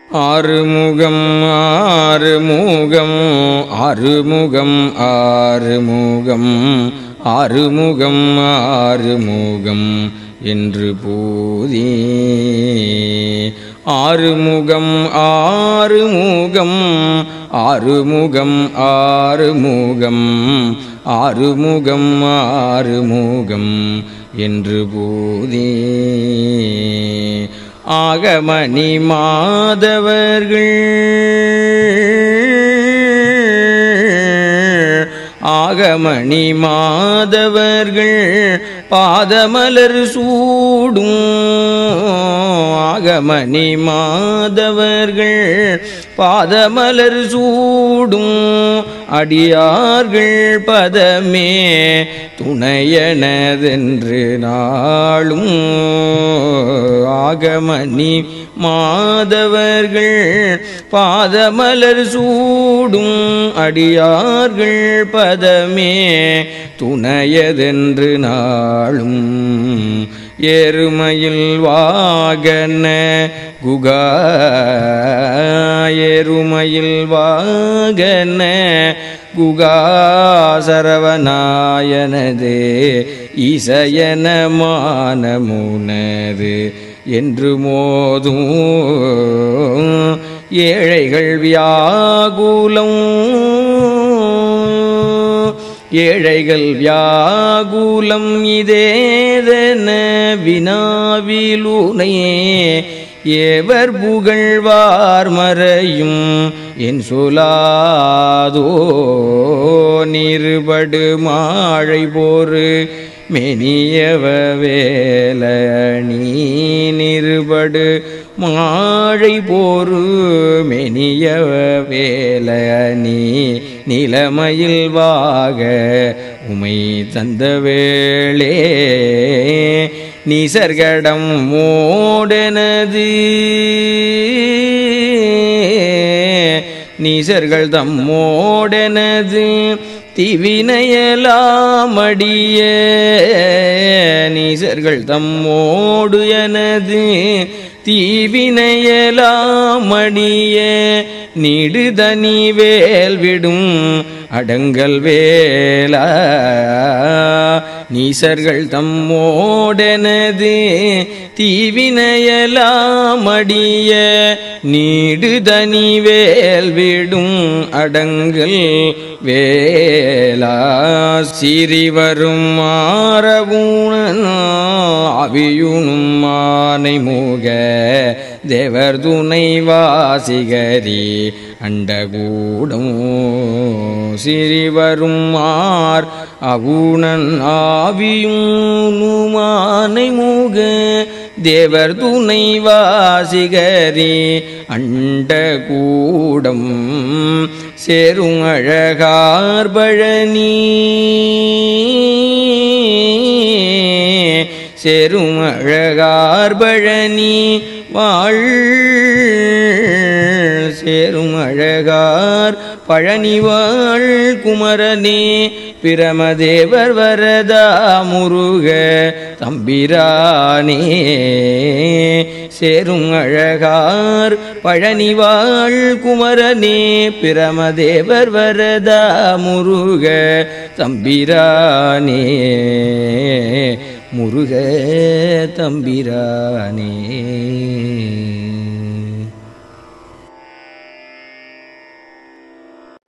ஆறுமுகம் ஆறுமுகம் ஆறுமுகம் ஆறுமுகம் ஆறுமுகம் ஆறுமுகம் என்று போதே ஆறுமுகம் ஆறுமுகம் ஆறுமுகம் ஆறுமுகம் ஆறுமுகம் ஆறுமுகம் என்று போதே ஆகமணி மாதவர்கள் ஆகமணி மாதவர்கள் பாதமலர் சூடும் ஆகமணி மாதவர்கள் பாதமலர் சூடும் அடியார்கள் பதமே துணையனதென்று நாளும் ஆகமணி மாதவர்கள் பாதமலர் சூடும் அடியார்கள் பதமே துணையதென்று நாளும் எருமையில் வாகன குகா எருமையில் வாகன குகா சரவநாயனதே இசையன மானமுனது என்று மோதும் ஏழைகள் வியாகுலம் ஏழைகள் வியாகுலம் இதேதென வினாவிலுனையே ஏவர் புகழ்வார் மறையும் என் சொலாதோ நிருபடு மாழை போரு மெனியவ வேல நீ நிருபடு மாழை போரு மெனியவ வேல நீ நிலைமையில் வாக உமை தந்த வேளே நிசர்கடம் மோடனது நீசர்கள் தம்மோடனது திவினையலாமடிய நீசர்கள் தம்மோடு எனது தீவினையலாமடிய நீடுதனி வேல் விடும் அடங்கல் வேலா நீசர்கள் தம்மோடனது தீவினையலாமடிய நீடுதனி வேல் விடும் அடங்கல் வேலா சிறிவரும் மாறவுணன் அவியுணும் மானை மூக தேவர் துணை வாசிகரி அண்டகூடம் சிறிவரும் மார் அகுணன் ஆவியுனுமானை மூக தேவர் துணை வாசிகரி அண்ட கூடம் சேரும் அழகார் பழனி சேரும் அழகார் பழனி வாழ் சேரும் அழகார் பழனி வாழ் குமரனே பிரமதேவர் வரதா முருக தம்பிரானே சேரும் அழகார் பழனி வாழ் குமரனே பிரமதேவர் வரதா முருக தம்பிரானே முருக தம்பிரானே